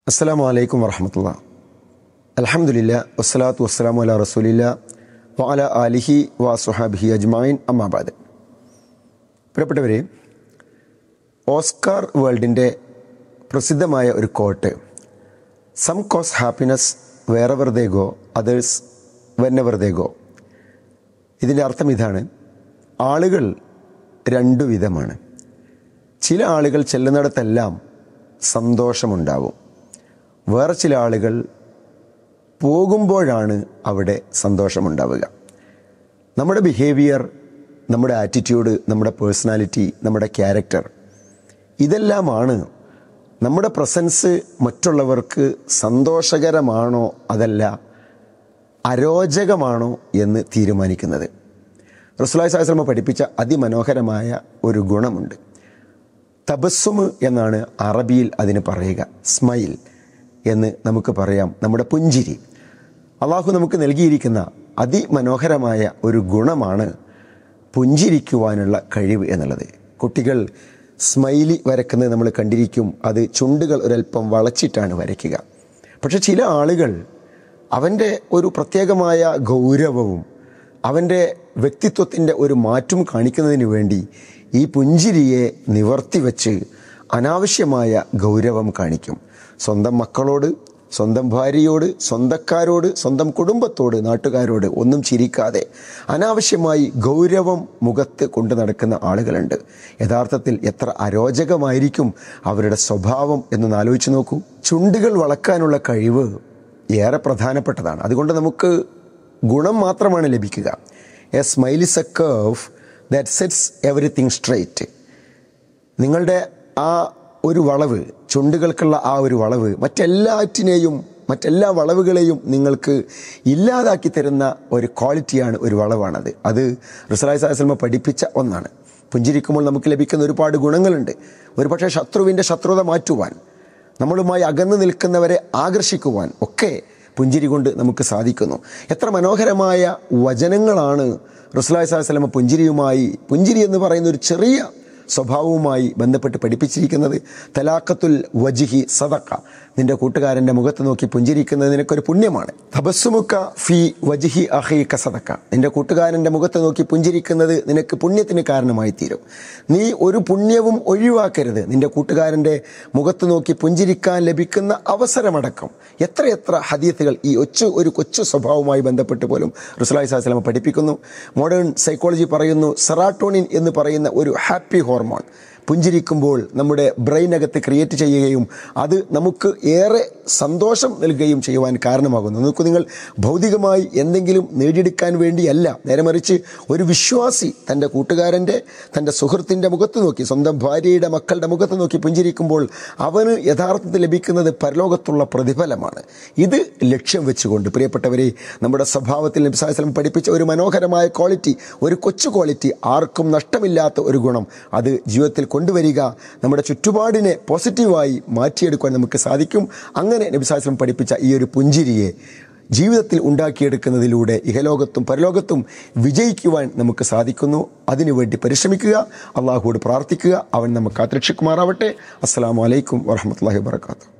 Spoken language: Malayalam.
അസ്സാം വലൈക്കും വർഹമത്തുള്ള അലഹമുല്ല വസ്സലാത്തു വസ്സലാമു അല റസൂലില്ല വഅല ആലിഹി വ സുഹാബിഹി അജ്മായിൻ അമ്മാബാദ് പ്രിയപ്പെട്ടവരെ ഓസ്കാർ വേൾഡിൻ്റെ പ്രസിദ്ധമായ ഒരു quote some cause happiness wherever they go others whenever they go ഇതിൻ്റെ അർത്ഥം ഇതാണ് ആളുകൾ രണ്ടു വിധമാണ് ചില ആളുകൾ ചെല്ലുന്നിടത്തെല്ലാം സന്തോഷമുണ്ടാവും വേറെ ചില ആളുകൾ പോകുമ്പോഴാണ് അവിടെ സന്തോഷമുണ്ടാവുക നമ്മുടെ ബിഹേവിയർ നമ്മുടെ ആറ്റിറ്റ്യൂഡ് നമ്മുടെ പേഴ്സണാലിറ്റി നമ്മുടെ ക്യാരക്ടർ ഇതെല്ലാമാണ് നമ്മുടെ പ്രസൻസ് മറ്റുള്ളവർക്ക് സന്തോഷകരമാണോ അതല്ല അരോചകമാണോ എന്ന് തീരുമാനിക്കുന്നത് റസുലായി സാഹസ്രമ പഠിപ്പിച്ച അതിമനോഹരമായ ഒരു ഗുണമുണ്ട് തബസ്സുമ് എന്നാണ് അറബിയിൽ അതിന് പറയുക സ്മൈൽ എന്ന് നമുക്ക് പറയാം നമ്മുടെ പുഞ്ചിരി അള്ളാഹു നമുക്ക് നൽകിയിരിക്കുന്ന അതിമനോഹരമായ ഒരു ഗുണമാണ് പുഞ്ചിരിക്കുവാനുള്ള കഴിവ് എന്നുള്ളത് കുട്ടികൾ സ്മൈലി വരക്കുന്നത് നമ്മൾ കണ്ടിരിക്കും അത് ചുണ്ടുകൾ ഒരല്പം വളച്ചിട്ടാണ് വരയ്ക്കുക പക്ഷെ ചില ആളുകൾ അവൻ്റെ ഒരു പ്രത്യേകമായ ഗൗരവവും അവൻ്റെ വ്യക്തിത്വത്തിൻ്റെ ഒരു മാറ്റം കാണിക്കുന്നതിന് വേണ്ടി ഈ പുഞ്ചിരിയെ നിവർത്തി വച്ച് അനാവശ്യമായ ഗൗരവം കാണിക്കും സ്വന്തം മക്കളോട് സ്വന്തം ഭാര്യയോട് സ്വന്തക്കാരോട് സ്വന്തം കുടുംബത്തോട് നാട്ടുകാരോട് ഒന്നും ചിരിക്കാതെ അനാവശ്യമായി ഗൗരവം മുഖത്ത് കൊണ്ടു നടക്കുന്ന ആളുകളുണ്ട് യഥാർത്ഥത്തിൽ എത്ര അരോചകമായിരിക്കും അവരുടെ സ്വഭാവം എന്നൊന്ന് ആലോചിച്ച് നോക്കൂ ചുണ്ടുകൾ വളക്കാനുള്ള കഴിവ് ഏറെ പ്രധാനപ്പെട്ടതാണ് അതുകൊണ്ട് നമുക്ക് ഗുണം മാത്രമാണ് ലഭിക്കുക a smile is a curve that sets everything straight നിങ്ങളുടെ ആ ഒരു വളവ് ചുണ്ടുകൾക്കുള്ള ആ ഒരു വളവ് മറ്റെല്ലാറ്റിനെയും മറ്റെല്ലാ വളവുകളെയും നിങ്ങൾക്ക് ഇല്ലാതാക്കി തരുന്ന ഒരു ക്വാളിറ്റിയാണ് ഒരു വളവാണത് അത് റിസലായി സാഹസ്ലമ പഠിപ്പിച്ച ഒന്നാണ് പുഞ്ചിരിക്കുമ്പോൾ നമുക്ക് ലഭിക്കുന്ന ഒരുപാട് ഗുണങ്ങളുണ്ട് ഒരുപക്ഷെ ശത്രുവിൻ്റെ ശത്രുത മാറ്റുവാൻ നമ്മളുമായി അകന്നു നിൽക്കുന്നവരെ ആകർഷിക്കുവാൻ ഒക്കെ പുഞ്ചിരി കൊണ്ട് നമുക്ക് സാധിക്കുന്നു എത്ര മനോഹരമായ വചനങ്ങളാണ് റസുലായി സാഹസ്ലമ പുഞ്ചിരിയുമായി പുഞ്ചിരി എന്ന് പറയുന്ന ഒരു ചെറിയ സ്വഭാവവുമായി ബന്ധപ്പെട്ട് പഠിപ്പിച്ചിരിക്കുന്നത് തലാക്കത്തുൽ വജിഹി സദക്ക നിന്റെ കൂട്ടുകാരൻ്റെ മുഖത്ത് നോക്കി പുഞ്ചിരിക്കുന്നത് നിനക്കൊരു പുണ്യമാണ് തപസ്സുമുക്ക ഫി വജിഹി അഹി കസദക്ക നിന്റെ കൂട്ടുകാരൻ്റെ മുഖത്ത് നോക്കി പുഞ്ചിരിക്കുന്നത് നിനക്ക് പുണ്യത്തിന് കാരണമായി തീരും നീ ഒരു പുണ്യവും ഒഴിവാക്കരുത് നിന്റെ കൂട്ടുകാരൻ്റെ മുഖത്ത് നോക്കി പുഞ്ചിരിക്കാൻ ലഭിക്കുന്ന അവസരമടക്കം എത്രയെത്ര ഹദീത്തുകൾ ഈ ഒച്ചു ഒരു കൊച്ചു സ്വഭാവവുമായി ബന്ധപ്പെട്ട് പോലും റുസലായി സാഹസ്ലാമ പഠിപ്പിക്കുന്നു മോഡേൺ സൈക്കോളജി പറയുന്നു സെറാട്ടോണിൻ എന്ന് പറയുന്ന ഒരു ഹാപ്പി ഹോർമോൺ പുഞ്ചിരിക്കുമ്പോൾ നമ്മുടെ ബ്രെയിനകത്ത് ക്രിയേറ്റ് ചെയ്യുകയും അത് നമുക്ക് ഏറെ സന്തോഷം നൽകുകയും ചെയ്യുവാൻ കാരണമാകുന്നു നോക്കൂ നിങ്ങൾ ഭൗതികമായി എന്തെങ്കിലും നേടിയെടുക്കാൻ വേണ്ടിയല്ല നേരെ മറിച്ച് ഒരു വിശ്വാസി തൻ്റെ കൂട്ടുകാരൻ്റെ തൻ്റെ സുഹൃത്തിൻ്റെ മുഖത്ത് നോക്കി സ്വന്തം ഭാര്യയുടെ മക്കളുടെ മുഖത്ത് നോക്കി പുഞ്ചിരിക്കുമ്പോൾ അവന് യഥാർത്ഥത്തിൽ ലഭിക്കുന്നത് പരലോകത്തുള്ള പ്രതിഫലമാണ് ഇത് ലക്ഷ്യം വെച്ചുകൊണ്ട് പ്രിയപ്പെട്ടവരെ നമ്മുടെ സ്വഭാവത്തിൽ നബിസാസ്ലം പഠിപ്പിച്ച ഒരു മനോഹരമായ ക്വാളിറ്റി ഒരു കൊച്ചു ക്വാളിറ്റി ആർക്കും നഷ്ടമില്ലാത്ത ഒരു ഗുണം അത് ജീവിതത്തിൽ കൊണ്ടുവരിക നമ്മുടെ ചുറ്റുപാടിനെ പോസിറ്റീവായി മാറ്റിയെടുക്കുവാൻ നമുക്ക് സാധിക്കും അങ്ങനെ നബിസാസ്ലം പഠിപ്പിച്ച ഈ ഒരു പുഞ്ചിരിയെ ജീവിതത്തിൽ ഉണ്ടാക്കിയെടുക്കുന്നതിലൂടെ ഇഹലോകത്തും പരലോകത്തും വിജയിക്കുവാൻ നമുക്ക് സാധിക്കുന്നു അതിനുവേണ്ടി പരിശ്രമിക്കുക അള്ളാഹുവോട് പ്രാർത്ഥിക്കുക അവൻ നമുക്ക് കാത്തിരക്ഷിക്കുമാറാവട്ടെ അസ്സാം വലൈക്കും വാഹമത്തല്ലാഹി വാത്തു